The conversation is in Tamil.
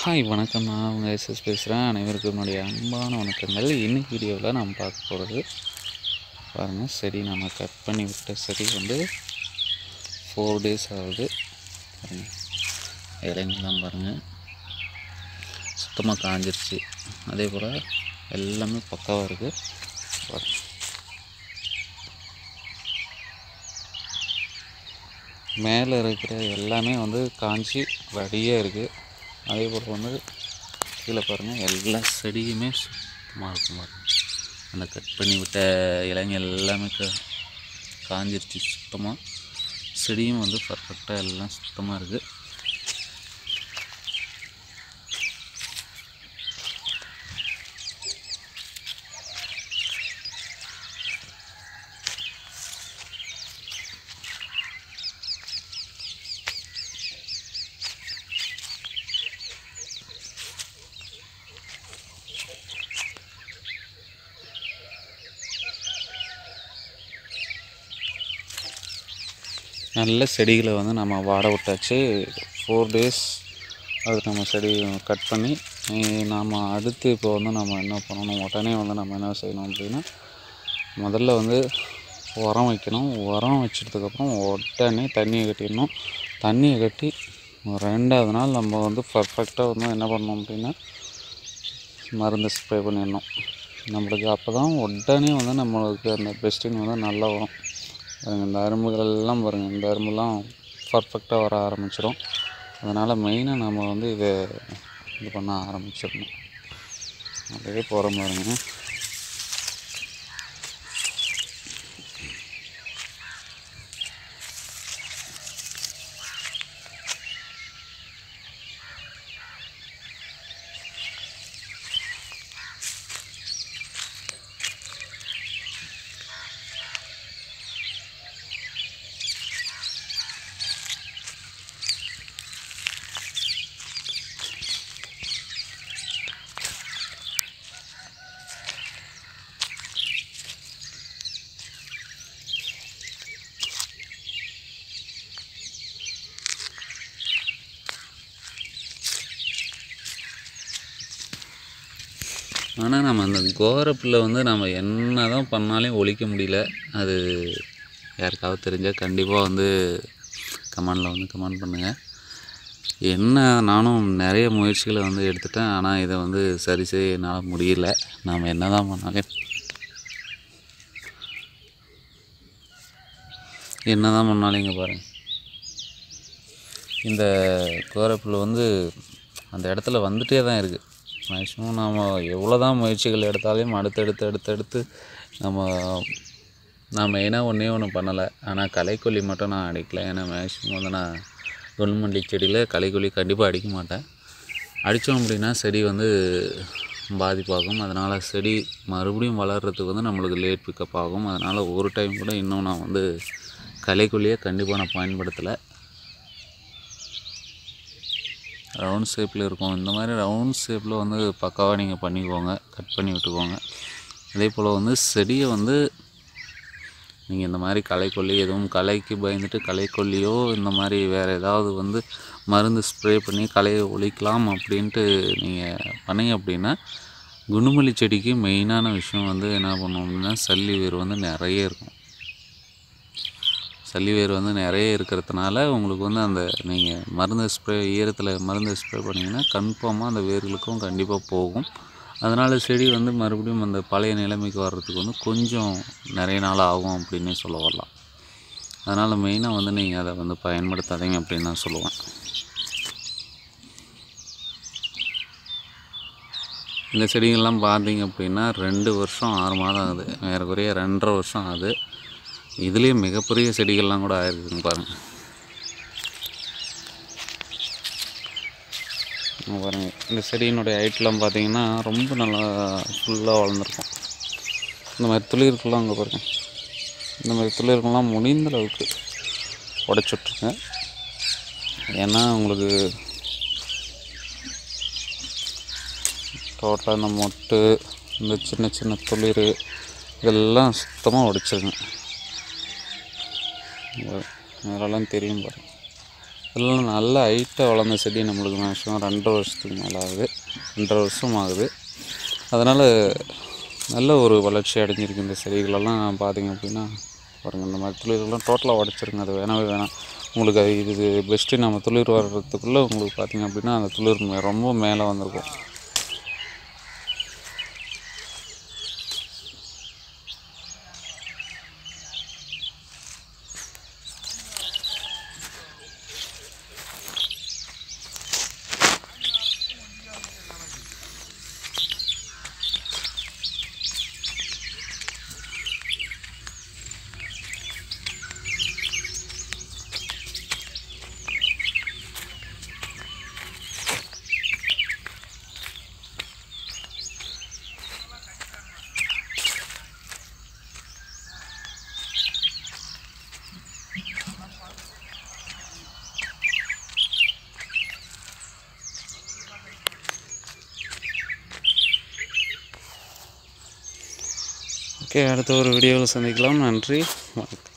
ஹாய் வணக்கம் நான் உங்கள் எஸ்எஸ் பேசுகிறேன் அனைவருக்கும் என்னுடைய அன்பான வணக்கங்கள் இன்னைக்கு வீடியோவில் நம்ம பார்க்க போகிறது பாருங்கள் செடி நம்ம கட் பண்ணி விட்ட செடி வந்து ஃபோர் டேஸ் ஆகுது பாருங்கள் இலைங்கெல்லாம் பாருங்கள் சுத்தமாக காஞ்சிருச்சு அதே போல் எல்லாமே பக்காவாக இருக்குது பாருங்க மேலே இருக்கிற எல்லாமே வந்து காஞ்சி ரெடியாக இருக்குது அதே போல் வந்து கீழே பாருங்கள் எல்லா செடியுமே சுத்தமாக இருக்கும் பாருங்க அந்த கட் பண்ணி விட்ட இலைங்க எல்லாமே க காஞ்சிருச்சு சுத்தமாக செடியும் வந்து பர்ஃபெக்டாக எல்லாம் சுத்தமாக இருக்குது நல்ல செடிகளை வந்து நம்ம வாட விட்டாச்சு ஃபோர் டேஸ் அது நம்ம செடி கட் பண்ணி நாம் அடுத்து இப்போ வந்து நம்ம என்ன பண்ணணும் உடனே வந்து நம்ம என்ன செய்யணும் அப்படின்னா முதல்ல வந்து உரம் வைக்கணும் உரம் வச்சதுக்கப்புறம் உடனே தண்ணியை கட்டிடணும் தண்ணியை கட்டி ரெண்டாவது நாள் நம்ம வந்து பர்ஃபெக்டாக வந்து என்ன பண்ணணும் அப்படின்னா மருந்து ஸ்ப்ரே பண்ணிடணும் நம்மளுக்கு அப்போ தான் உடனே வந்து நம்மளுக்கு அந்த பெஸ்டின் வந்து நல்லா வரும் பாருங்க இந்த அரும்புகள் எல்லாம் பாருங்கள் இந்த அரும்புலாம் பர்ஃபெக்டாக வர ஆரம்பிச்சிடும் அதனால் மெயினாக நம்ம வந்து இதை இது பண்ண ஆரம்பிச்சிடணும் அப்படியே போகிற பாருங்க ஆனால் நம்ம அந்த கோரப்பில் வந்து நம்ம என்ன தான் பண்ணாலும் ஒழிக்க முடியல அது யாருக்காவது தெரிஞ்சால் கண்டிப்பாக வந்து கமெண்டில் வந்து கமெண்ட் பண்ணுங்கள் என்ன நானும் நிறைய முயற்சிகளை வந்து எடுத்துட்டேன் ஆனால் இதை வந்து சரி செய்ய என்னால் முடியல நாம் என்ன தான் பண்ணாலும் என்ன தான் பண்ணாலும் இங்கே பாருங்கள் இந்த கோரப்பில் வந்து அந்த இடத்துல வந்துட்டே தான் இருக்குது மேக்ஸிமம் நாம் எவ்வளோ தான் முயற்சிகள் எடுத்தாலும் அடுத்தடுத்து அடுத்தடுத்து நம்ம நான் மெயினாக ஒன்றே ஒன்று பண்ணலை ஆனால் களைக்கொல்லி மட்டும் நான் அடிக்கல ஏன்னா மேக்ஸிமம் வந்து நான் குல்மல்லி செடியில் களைக்கொல்லி கண்டிப்பாக அடிக்க மாட்டேன் அடித்தோம் அப்படின்னா செடி வந்து பாதிப்பாகும் அதனால் செடி மறுபடியும் வளர்கிறதுக்கு வந்து நம்மளுக்கு லேட் பிக்கப் ஆகும் அதனால் ஒரு டைம் கூட இன்னும் நான் வந்து களைக்கொல்லியை கண்டிப்பாக நான் பயன்படுத்தலை ரவுண்ட் ஷேப்பில் இருக்கும் இந்த மாதிரி ரவுண்ட் ஷேப்பில் வந்து பக்காவாக நீங்கள் பண்ணிக்கோங்க கட் பண்ணி விட்டுக்கோங்க அதே போல் வந்து செடியை வந்து நீங்கள் இந்த மாதிரி களைக்கொல்லி எதுவும் களைக்கு பயந்துட்டு களைக்கொல்லியோ இந்த மாதிரி வேறு ஏதாவது வந்து மருந்து ஸ்ப்ரே பண்ணி களையை ஒழிக்கலாம் அப்படின்ட்டு நீங்கள் பண்ணீங்க அப்படின்னா குண்டுமல்லி செடிக்கு மெயினான விஷயம் வந்து என்ன பண்ணுவோம் அப்படின்னா சல்லி வேர் வந்து நிறைய இருக்கும் சல்லி வேர் வந்து நிறைய இருக்கிறதுனால உங்களுக்கு வந்து அந்த நீங்கள் மருந்து ஸ்ப்ரே ஈரத்தில் மருந்து ஸ்ப்ரே பண்ணிங்கன்னா கன்ஃபார்மாக அந்த வேர்களுக்கும் கண்டிப்பாக போகும் அதனால் செடி வந்து மறுபடியும் அந்த பழைய நிலைமைக்கு வர்றதுக்கு வந்து கொஞ்சம் நிறைய நாள் ஆகும் அப்படின்னு சொல்ல வரலாம் அதனால் மெயினாக வந்து நீங்கள் அதை வந்து பயன்படுத்தாதீங்க அப்படின்னு நான் சொல்லுவேன் இந்த செடிகள்லாம் பார்த்தீங்க அப்படின்னா ரெண்டு வருஷம் ஆறு மாதம் ஆகுது வேறு குறைய ரெண்டரை வருஷம் ஆகுது இதுலேயே மிகப்பெரிய செடிகள்லாம் கூட ஆயிருக்குங்க பாருங்கள் பாருங்கள் இந்த செடியினுடைய ஹைட்லாம் பார்த்தீங்கன்னா ரொம்ப நல்லா ஃபுல்லாக வளர்ந்துருக்கும் இந்த மாதிரி துளிர்கள்லாம் அங்கே பாருங்கள் இந்த மாதிரி துளிர்கள்லாம் முடிந்த அளவுக்கு உடச்சி விட்ருங்க ஏன்னா உங்களுக்கு டோட்டலாக இந்த மொட்டு இந்த சின்ன சின்ன துளிர் இதெல்லாம் சுத்தமாக உடைச்சிருங்க மேலெல்லாம் தெரியும் பாருங்க இதெல்லாம் நல்ல ஹைட்டாக வளர்ந்த செடி நம்மளுக்கு மேக்ஸிமம் ரெண்டரை வருஷத்துக்கு மேலே ஆகுது ரெண்டரை வருஷம் ஆகுது அதனால் நல்ல ஒரு வளர்ச்சி அடைஞ்சிருக்கு இந்த செடிகளெல்லாம் பார்த்தீங்க அப்படின்னா பாருங்கள் இந்த மாதிரி துளிர்கள்லாம் டோட்டலாக உடச்சிருங்க அது வேணவே வேணாம் உங்களுக்கு அது இது பெஸ்ட்டு நம்ம துளிர் வர்றதுக்குள்ளே உங்களுக்கு பார்த்தீங்க அப்படின்னா அந்த துளிர் மே- ரொம்ப மேலே வந்திருக்கும் ஓகே அடுத்த ஒரு வீடியோவில் சந்திக்கலாம் நன்றி வணக்கம்